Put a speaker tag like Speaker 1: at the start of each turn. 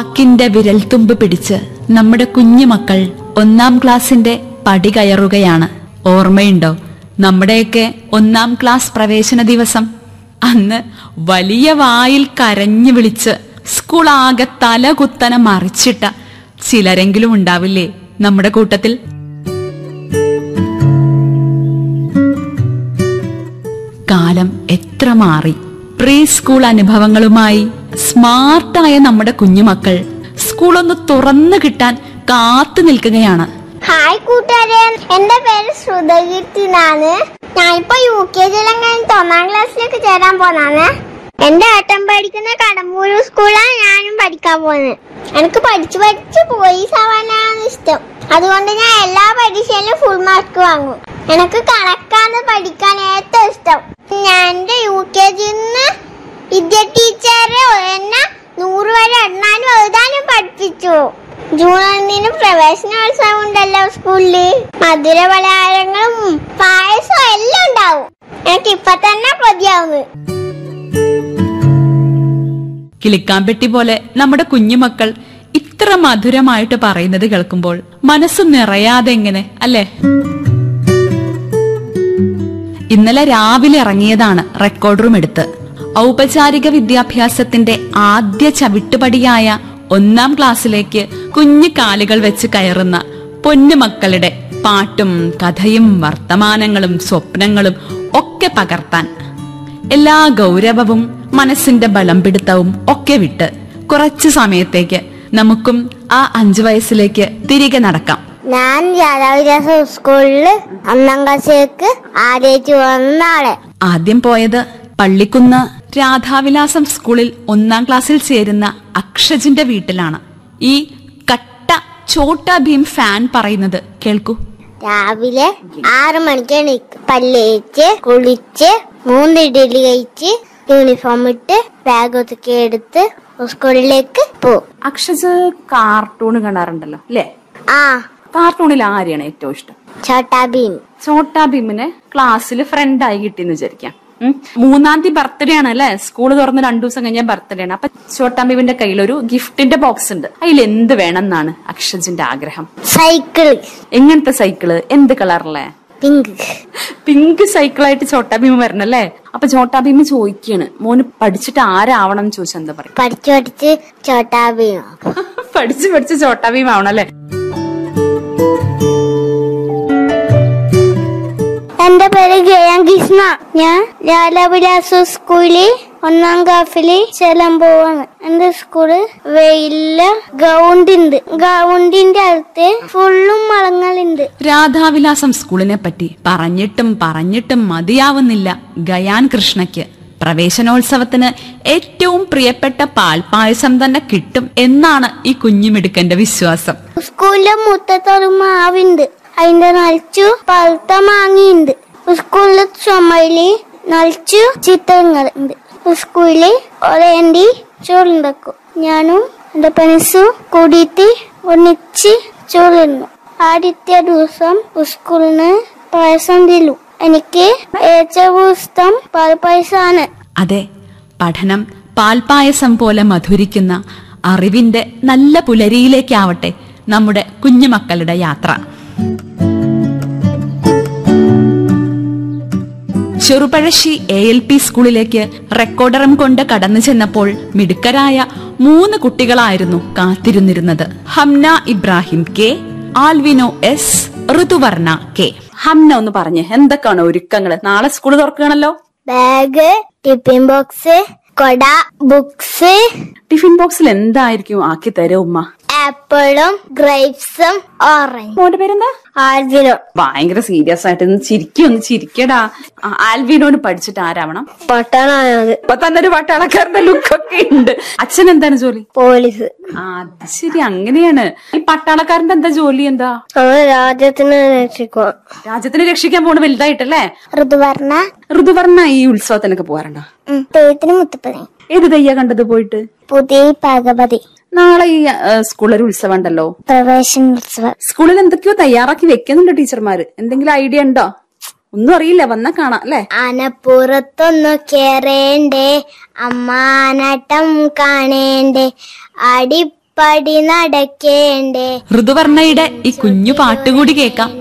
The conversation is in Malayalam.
Speaker 1: വാക്കിന്റെ വിരൽത്തുമ്പ് പിടിച്ച് നമ്മുടെ കുഞ്ഞു മക്കൾ ഒന്നാം ക്ലാസ്സിന്റെ പടി കയറുകയാണ് ഓർമ്മയുണ്ടോ നമ്മുടെയൊക്കെ ഒന്നാം ക്ലാസ് പ്രവേശന ദിവസം അന്ന് വലിയ വായിൽ കരഞ്ഞു വിളിച്ച് സ്കൂൾ ആകെ തല കുത്തനെ മറിച്ചിട്ട ചിലരെങ്കിലും ഉണ്ടാവില്ലേ നമ്മുടെ കൂട്ടത്തിൽ കാലം എത്ര മാറി പ്രീ സ്കൂൾ അനുഭവങ്ങളുമായി സ്മാർട്ടായ നമ്മുടെ കുഞ്ഞുമക്കൾ സ്കൂൾ ഒന്ന് തുറന്നു കിട്ടാൻ കാത്തു നിൽക്കുകയാണ്
Speaker 2: ഹായ് കൂട്ടുകാരെ എന്റെ പേര് ശ്രുതകീർത്തി എന്നാണ് ഞാനിപ്പോ യു കെ ജിയിലും കഴിഞ്ഞ് ഒന്നാം ക്ലാസ്സിലേക്ക് ചേരാൻ പോന്നാണ് എന്റെ ഏട്ടൻ പഠിക്കുന്ന കടമ്പൂർ സ്കൂളിലാണ് ഞാനും പഠിക്കാൻ പോകുന്നത് എനിക്ക് പഠിച്ചു പഠിച്ച് പോലീസ് ആവാനാണ് ഇഷ്ടം അതുകൊണ്ട് ഞാൻ എല്ലാ പരീക്ഷയിലും ഫുൾ മാർക്ക് വാങ്ങും എനിക്ക് കണക്കാണ് പഠിക്കാൻ ഏറ്റവും ഇഷ്ടം ഞാൻ എന്റെ യു കെ ജിന്ന് വിദ്യ ടീച്ചറെ എന്നെ നൂറ് വരെ എണ്ണാനും എഴുതാനും പഠിപ്പിച്ചു ജൂൺ ഒന്നിന് പ്രവേശനോത്സവം ഉണ്ടല്ലോ സ്കൂളില് മധുര പലഹാരങ്ങളും പായസവും എല്ലാം ഉണ്ടാവും എനിക്ക് ഇപ്പൊ തന്നെ കൊതിയാവുന്നു
Speaker 1: കിളിക്കാമ്പെട്ടി പോലെ നമ്മുടെ കുഞ്ഞുമക്കൾ ഇത്ര മധുരമായിട്ട് പറയുന്നത് കേൾക്കുമ്പോൾ മനസ്സ് നിറയാതെ എങ്ങനെ അല്ലേ ഇന്നലെ രാവിലെ ഇറങ്ങിയതാണ് റെക്കോർഡ് റൂം എടുത്ത് ഔപചാരിക വിദ്യാഭ്യാസത്തിന്റെ ആദ്യ ചവിട്ടുപടിയായ ഒന്നാം ക്ലാസ്സിലേക്ക് കുഞ്ഞു കാലുകൾ വെച്ച് കയറുന്ന പൊന്നുമക്കളുടെ പാട്ടും കഥയും വർത്തമാനങ്ങളും സ്വപ്നങ്ങളും ഒക്കെ പകർത്താൻ എല്ലാ ഗൗരവവും മനസ്സിന്റെ ബലം പിടുത്തവും ഒക്കെ വിട്ട് കുറച്ചു സമയത്തേക്ക് നമുക്കും ആ അഞ്ചു വയസ്സിലേക്ക് തിരികെ നടക്കാം
Speaker 2: ഞാൻ രാധാവിലാസ സ്കൂളില് ഒന്നാം ക്ലാസ്സിലേക്ക് ആദ്യമായിട്ട് വന്ന ആളെ
Speaker 1: ആദ്യം പോയത് പള്ളിക്കുന്ന് രാധാവിലാസം സ്കൂളിൽ ഒന്നാം ക്ലാസ്സിൽ ചേരുന്ന അക്ഷജിന്റെ വീട്ടിലാണ് ഈ കട്ട ചോട്ടാ ഭീം ഫാൻ പറയുന്നത് കേൾക്കൂ
Speaker 2: രാവിലെ ആറ് മണിക്ക് എണീക്കും പല്ലേച്ച് കുളിച്ച് മൂന്ന് ഇഡലി കഴിച്ച് യൂണിഫോം ഇട്ട് ബാഗ് ഒതുക്കി എടുത്ത് സ്കൂളിലേക്ക് പോവും
Speaker 3: അക്ഷജ് കാർട്ടൂൺ കാണാറുണ്ടല്ലോ അല്ലേ
Speaker 2: ആ
Speaker 3: കാർട്ടൂണിൽ ആരെയാണ് ഏറ്റവും ഇഷ്ടം
Speaker 2: ചോട്ടാ ഭീം
Speaker 3: ചോട്ടാ ഭീമിന് ക്ലാസ്സിൽ ഫ്രണ്ട് ആയി കിട്ടിയെന്ന് വിചാരിക്കാം ഉം. മൂന്നാം തീയതി ബർത്ത്ഡേ ആണ് അല്ലെ സ്കൂൾ തുറന്ന് രണ്ടു ദിവസം കഴിഞ്ഞാൽ ബർത്ത്ഡേ ആണ് അപ്പൊ ചോട്ടാ ഭീമിന്റെ കയ്യിൽ ഒരു ഗിഫ്റ്റിന്റെ ബോക്സ് ഉണ്ട് അതിൽ എന്ത് വേണം എന്നാണ് അക്ഷജിന്റെ ആഗ്രഹം
Speaker 2: സൈക്കിള്
Speaker 3: എങ്ങനത്തെ സൈക്കിള് എന്ത് കളറിലെ
Speaker 2: പിങ്ക്
Speaker 3: പിങ്ക് സൈക്കിളായിട്ട് ചോട്ടാ ഭീമ് വരണല്ലേ അപ്പൊ ചോട്ടാ ഭീമ് ചോദിക്കാണ് മോന് പഠിച്ചിട്ട് ആരാവണം എന്ന് ചോദിച്ചാൽ എന്താ പറയാ
Speaker 2: പഠിച്ചു പഠിച്ച് ചോട്ടാ ഭീം
Speaker 3: പഠിച്ച് പഠിച്ച് ചോട്ടാ ഭീം ആവണം അല്ലേ
Speaker 2: എന്റെ പേര് ജയൻ കൃഷ്ണ ഞാൻ ലാലാവിലാസ സ്കൂളില് ഒന്നാം ക്ലാസ്സില് ചേരാൻ പോവാണ് എന്റെ സ്കൂള് വെയില ഗ്രൗണ്ട് ഉണ്ട് ഗ്രൗണ്ടിന്റെ അടുത്ത് ഫുള്ളും മരങ്ങളുണ്ട്
Speaker 1: രാധാവിലാസം സ്കൂളിനെ പറ്റി പറഞ്ഞിട്ടും പറഞ്ഞിട്ടും മതിയാവുന്നില്ല ഗയാൻ കൃഷ്ണയ്ക്ക് പ്രവേശനോത്സവത്തിന് ഏറ്റവും പ്രിയപ്പെട്ട പാൽപായസം തന്നെ കിട്ടും എന്നാണ് ഈ കുഞ്ഞുമിടുക്കന്റെ വിശ്വാസം
Speaker 2: സ്കൂളിലെ മുറ്റത്തൊരു മാവുണ്ട് അതിന്റെ നളിച്ചു പഴുത്ത മാങ്ങയുണ്ട് സ്കൂളിലെ ചുമയില് നളിച്ചു ചിത്രങ്ങൾ ഉണ്ട് സ്കൂളില് ഒരേണ്ടി ചോറുണ്ടാക്കും ഞാനും എന്റെ പെൻസും കൂടിയിട്ട് ഒന്നിച്ച് ചോറുന്നു ആദ്യത്തെ ദിവസം സ്കൂളിന് പായസം തരും എനിക്ക് ഏറ്റവും ഇഷ്ടം പാൽപ്പായസാണ്
Speaker 1: അതെ പഠനം പാൽപായസം പോലെ മധുരിക്കുന്ന അറിവിന്റെ നല്ല പുലരിയിലേക്കാവട്ടെ നമ്മുടെ കുഞ്ഞുമക്കളുടെ യാത്ര ചെറുപഴശ്ശി എ എൽ പി സ്കൂളിലേക്ക് റെക്കോർഡറും കൊണ്ട് കടന്നു ചെന്നപ്പോൾ മിടുക്കരായ മൂന്ന് കുട്ടികളായിരുന്നു കാത്തിരുന്നിരുന്നത് Hamna Ibrahim K Alvino S Rithuvarna K
Speaker 3: Hamna ഒന്ന് പറഞ്ഞേ എന്തൊക്കെയാണ് ഒരുക്കങ്ങള് നാളെ സ്കൂൾ തുറക്കുകയാണല്ലോ
Speaker 2: ബാഗ് ടിഫിൻ ബോക്സ് കൊട ബുക്സ്
Speaker 3: ടിഫിൻ ബോക്സിൽ എന്തായിരിക്കും ആക്കി തരും ഉമ്മ
Speaker 2: ആപ്പിളും ഗ്രേപ്സും ഓറഞ്ച്
Speaker 3: മോന്റെ പേരെന്താ
Speaker 2: ആൽവിനോ
Speaker 3: ഭയങ്കര സീരിയസ് ആയിട്ട് ഒന്ന് ചിരിക്കും ഒന്ന് ചിരിക്കടാ ആ, ആൽവിനോട് പഠിച്ചിട്ട് ആരാവണം
Speaker 2: പട്ടണാണത്
Speaker 3: ഇപ്പൊ തന്നെ ഒരു പട്ടാളക്കാരന്റെ ലുക്കൊക്കെ ഉണ്ട് അച്ഛൻ എന്താണ് ജോലി
Speaker 2: പോലീസ്
Speaker 3: ആ അത് ശരി അങ്ങനെയാണ് ഈ പട്ടാളക്കാരന്റെ എന്താ ജോലി എന്താ
Speaker 2: നമ്മൾ രാജ്യത്തിന് രക്ഷിക്കുക
Speaker 3: രാജ്യത്തിനെ രക്ഷിക്കാൻ പോണ വലുതായിട്ടല്ലേ
Speaker 2: ഋതുവർണ
Speaker 3: ഋതുവർണ്ണ ഈ ഉത്സവത്തിനൊക്കെ പോകാറുണ്ടോ
Speaker 2: തൊഴുത്തിന് മുത്തപ്പനെ
Speaker 3: ഏത് തെയ്യ കണ്ടത് പോയിട്ട്
Speaker 2: പുതിയ ഭഗവതി
Speaker 3: നാളെ ഈ സ്കൂളിൽ ഉത്സവം ഉണ്ടല്ലോ
Speaker 2: പ്രവേശനോത്സവം
Speaker 3: സ്കൂളിൽ എന്തൊക്കെയോ തയ്യാറാക്കി വെക്കുന്നുണ്ട് ടീച്ചർമാര് എന്തെങ്കിലും ഐഡിയ ഉണ്ടോ ഒന്നും അറിയില്ല വന്നാ കാണാം അല്ലേ
Speaker 2: ആനപ്പുറത്തൊന്നു കേറേണ്ടേ അമ്മാനട്ടം കാണേണ്ടേ അടി പടി നടക്കേണ്ടേ
Speaker 1: ഋതുവർണയുടെ ഈ കുഞ്ഞു പാട്ടുകൂടി കേൾക്കാം